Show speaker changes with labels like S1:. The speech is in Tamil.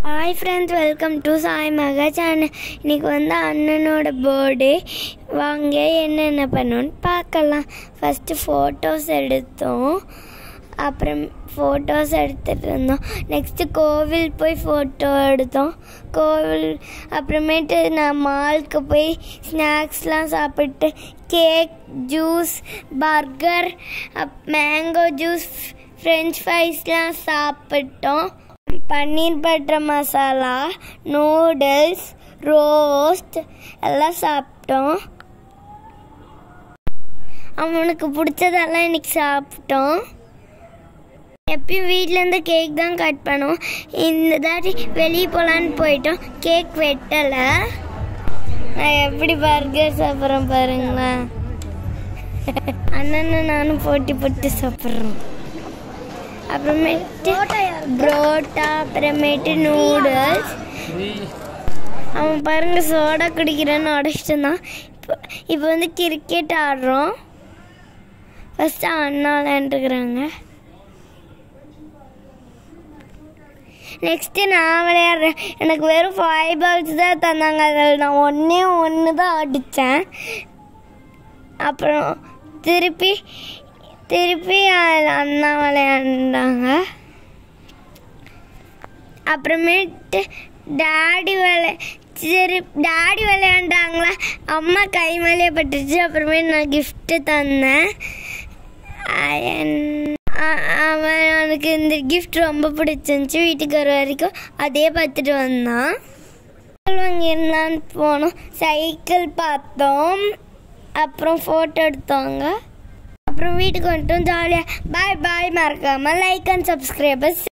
S1: hi friends welcome to Sai Maha channel இன்னைக்கு வந்து அண்ணனோட பர்த்டே வாங்க என்னென்ன பண்ணோன்னு பார்க்கலாம் ஃபஸ்ட்டு ஃபோட்டோஸ் எடுத்தோம் அப்புறம் ஃபோட்டோஸ் எடுத்துகிட்டு இருந்தோம் நெக்ஸ்ட்டு கோவில் போய் ஃபோட்டோ எடுத்தோம் கோவில் அப்புறமேட்டு நான் மாலுக்கு போய் ஸ்நாக்ஸ்லாம் சாப்பிட்டு cake juice burger mango juice French ஃப்ரைஸ்லாம் சாப்பிட்டோம் paneer butter masala noodles roast எல்லாம் சாப்பிட்டோம் அவனுக்கு பிடிச்சதெல்லாம் இன்னைக்கு சாப்பிட்டோம் எப்பயும் வீட்டிலேருந்து கேக் தான் கட் பண்ணுவோம் இந்த தாட்டி வெளியே போகலான்னு போயிட்டோம் கேக் வெட்டலை நான் எப்படி பர்கர் சாப்பிட்றேன் பாருங்களேன் அண்ணனும் நானும் போட்டி போட்டு சாப்பிட்றோம் அப்புறமேட்டு புரோட்டா அப்புறமேட்டு நூடுல்ஸ் அவன் பாருங்க சோடா குடிக்கிறேன்னு உடச்சிட்டு இருந்தான் இப்போ இப்போ வந்து கிரிக்கெட் ஆடுறோம் ஃபஸ்ட்டு அண்ணா விளையாண்டுருக்குறாங்க நெக்ஸ்ட்டு நான் விளையாடுறேன் எனக்கு வெறும் ஃபைவ் பால்ஸ் தான் தந்தாங்க அதில் நான் ஒன்றே ஒன்று தான் அடித்தேன் அப்புறம் திருப்பி திருப்பி அண்ணா விளையாண்டாங்க அப்புறமேட்டு டாடி விளை சரி டாடி விளையாண்டாங்களா அம்மா கை மேலே பட்டுச்சு அப்புறமேட்டு நான் கிஃப்ட்டு தந்தேன் அவன் அவனுக்கு இந்த கிஃப்ட் ரொம்ப பிடிச்சிருந்துச்சி வீட்டுக்கு வர வரைக்கும் அதே பார்த்துட்டு வந்தான் வாங்கியிருந்தான்னு போனோம் சைக்கிள் பார்த்தோம் அப்புறம் ஃபோட்டோ எடுத்தோங்க அப்புறம் வீட்டுக்கு வந்துட்டோம் ஜாலியாக பாய் பாய் மறக்காமல் லைக் அண்ட் சப்ஸ்கிரைபர்ஸ்